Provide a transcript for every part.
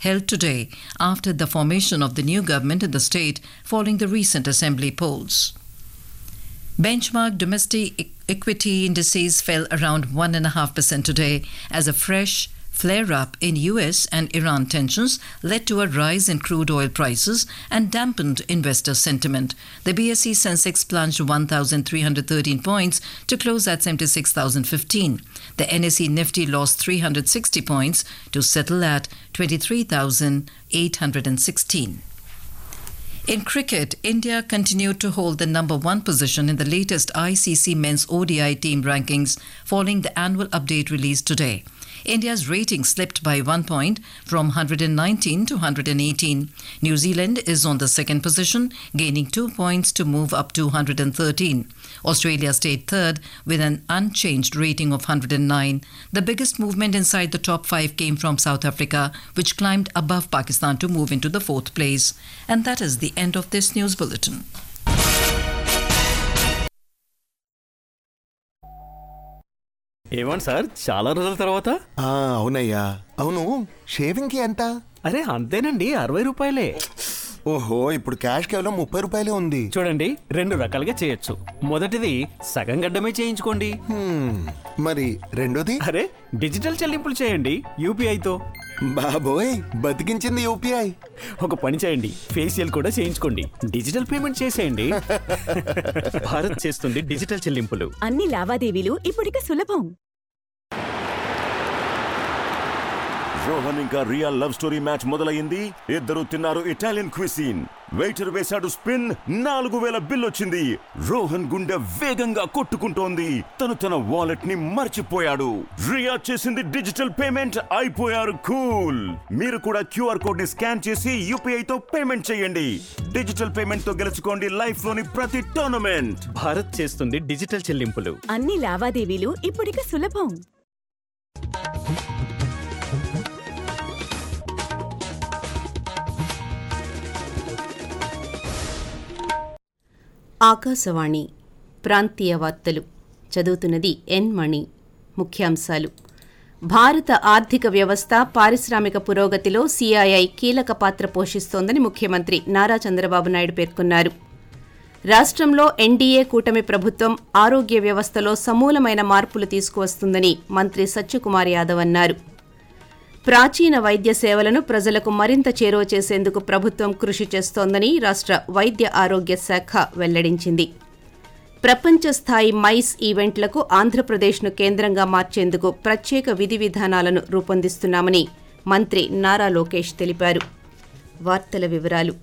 held today after the formation of the new government in the state following the recent assembly polls. Benchmark domestic e- equity indices fell around 1.5% today as a fresh flare up in US and Iran tensions led to a rise in crude oil prices and dampened investor sentiment. The BSE Sensex plunged 1,313 points to close at 76,015. The NSE Nifty lost 360 points to settle at 23,816. In cricket, India continued to hold the number one position in the latest ICC men's ODI team rankings following the annual update released today. India's rating slipped by one point from 119 to 118. New Zealand is on the second position, gaining two points to move up to 113. Australia stayed third with an unchanged rating of 109. The biggest movement inside the top five came from South Africa, which climbed above Pakistan to move into the fourth place. And that is the end of this news bulletin. ఏమండి sir చాలా రోజుల తర్వాత ఆ, అవునయ్యా అవును షేవింగ్కి ఎంత అరే అంతేనండి అరవై రూపాయలే ఓహో ఇప్పుడు క్యాష్ కేవలం ముప్పై రూపాయలే ఉంది చూడండి రెండు రకాలుగా చేయొచ్చు మొదటిది సగం గడ్డమే చేయించుకోండి హ్మ్, మరి రెండోది అరే డిజిటల్ చెల్లింపులు చేయండి యూపీఐతో బాబోయ్ బతికించింది యూపీఐ ఒక పని చేయండి ఫేషియల్ కూడా చేయించుకోండి డిజిటల్ పేమెంట్ చేసేయండి భారత్ చేస్తుంది డిజిటల్ చెల్లింపులు అన్ని లావాదేవీలు ఇప్పుడిక సులభం రోహన్ ఇంకా రియా లవ్ స్టోరీ మ్యాచ్ మొదలైంది ఇద్దరు తిన్నారు ఇటాలియన్ క్విసిన్ వెయిటర్ వేశాడు స్పిన్ నాలుగు వేల బిల్ వచ్చింది రోహన్ గుండె వేగంగా కొట్టుకుంటోంది తను తన వాలెట్ ని మర్చిపోయాడు రియా చేసింది డిజిటల్ పేమెంట్ అయిపోయారు కూల్ మీరు కూడా క్యూఆర్ కోడ్ ని స్కాన్ చేసి యూపీఐ తో పేమెంట్ చేయండి డిజిటల్ పేమెంట్ తో గెలుచుకోండి లైఫ్ లోని ప్రతి టోర్నమెంట్ భారత్ చేస్తుంది డిజిటల్ చెల్లింపులు అన్ని లావాదేవీలు ఇప్పుడిక సులభం ఆకాశవాణి ప్రాంతీయ వార్తలు చదువుతున్నది ఎన్ మణి ముఖ్యాంశాలు భారత ఆర్థిక వ్యవస్థ పారిశ్రామిక పురోగతిలో సిఐఐ కీలక పాత్ర పోషిస్తోందని ముఖ్యమంత్రి నారా చంద్రబాబు నాయుడు పేర్కొన్నారు రాష్ట్రంలో ఎన్డీఏ కూటమి ప్రభుత్వం ఆరోగ్య వ్యవస్థలో సమూలమైన మార్పులు తీసుకువస్తుందని మంత్రి సత్యకుమార్ యాదవ్ అన్నారు ప్రాచీన వైద్య సేవలను ప్రజలకు మరింత చేరువ చేసేందుకు ప్రభుత్వం కృషి చేస్తోందని రాష్ట్ర వైద్య ఆరోగ్య శాఖ వెల్లడించింది ప్రపంచ స్థాయి మైస్ ఈవెంట్లకు ఆంధ్రప్రదేశ్ను కేంద్రంగా మార్చేందుకు ప్రత్యేక విధి విధానాలను రూపొందిస్తున్నామని మంత్రి నారా లోకేష్ తెలిపారు వార్తల వివరాలు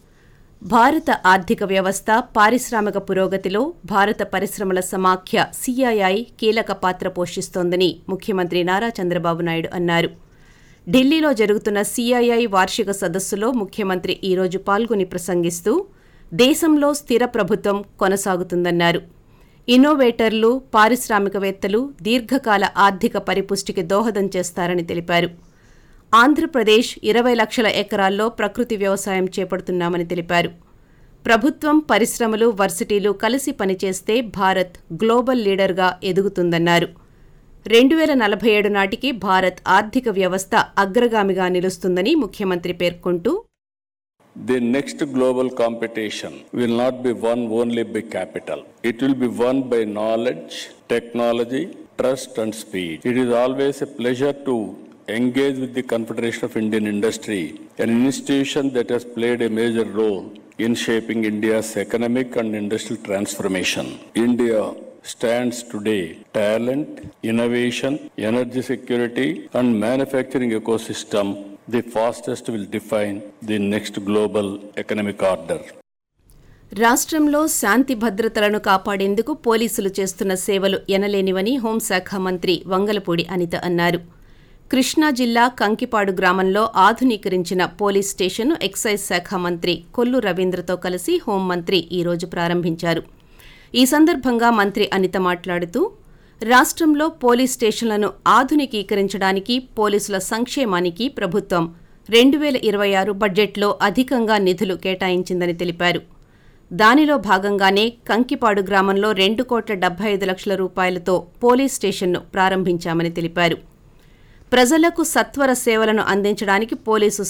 భారత ఆర్థిక వ్యవస్థ పారిశ్రామిక పురోగతిలో భారత పరిశ్రమల సమాఖ్య సిఐఐ కీలక పాత్ర పోషిస్తోందని ముఖ్యమంత్రి నారా చంద్రబాబు నాయుడు అన్నారు ఢిల్లీలో జరుగుతున్న సిఐఐ వార్షిక సదస్సులో ముఖ్యమంత్రి ఈరోజు పాల్గొని ప్రసంగిస్తూ దేశంలో స్థిర ప్రభుత్వం కొనసాగుతుందన్నారు ఇన్నోవేటర్లు పారిశ్రామికవేత్తలు దీర్ఘకాల ఆర్థిక పరిపుష్టికి దోహదం చేస్తారని తెలిపారు ఆంధ్రప్రదేశ్ ఇరవై లక్షల ఎకరాల్లో ప్రకృతి వ్యవసాయం చేపడుతున్నామని తెలిపారు ప్రభుత్వం పరిశ్రమలు వర్సిటీలు కలిసి పనిచేస్తే భారత్ గ్లోబల్ లీడర్గా ఎదుగుతుందన్నారు రెండు వేల నలభై ఏడు నాటికి భారత్ ఆర్థిక వ్యవస్థ అగ్రగామిగా నిలుస్తుందని ముఖ్యమంత్రి పేర్కొంటూ The next global competition will not be won only by capital. It will be won by knowledge, technology, trust, and speed. It is always a pleasure to engage with the Confederation of Indian Industry, an institution that has played a major role in shaping India's economic and industrial transformation. India stands today talent, innovation, energy security, and manufacturing ecosystem the fastest will define the next global economic order. రాష్ట్రంలో శాంతి భద్రతలను కాపాడేందుకు పోలీసులు చేస్తున్న సేవలు ఎనలేనివని హోంశాఖ మంత్రి వంగలపూడి అనిత అన్నారు కృష్ణా జిల్లా కంకిపాడు గ్రామంలో ఆధునీకరించిన పోలీస్ స్టేషన్ను ఎక్సైజ్ శాఖ మంత్రి కొల్లు రవీంద్రతో కలిసి హోంమంత్రి ఈరోజు ప్రారంభించారు ఈ సందర్భంగా మంత్రి అనిత మాట్లాడుతూ రాష్ట్రంలో పోలీస్ స్టేషన్లను ఆధునికీకరించడానికి పోలీసుల సంక్షేమానికి ప్రభుత్వం రెండు వేల ఇరవై ఆరు బడ్జెట్లో అధికంగా నిధులు కేటాయించిందని తెలిపారు దానిలో భాగంగానే కంకిపాడు గ్రామంలో రెండు కోట్ల డెబ్బై ఐదు లక్షల రూపాయలతో పోలీస్ స్టేషన్ను ప్రారంభించామని తెలిపారు ప్రజలకు సత్వర సేవలను అందించడానికి పోలీసు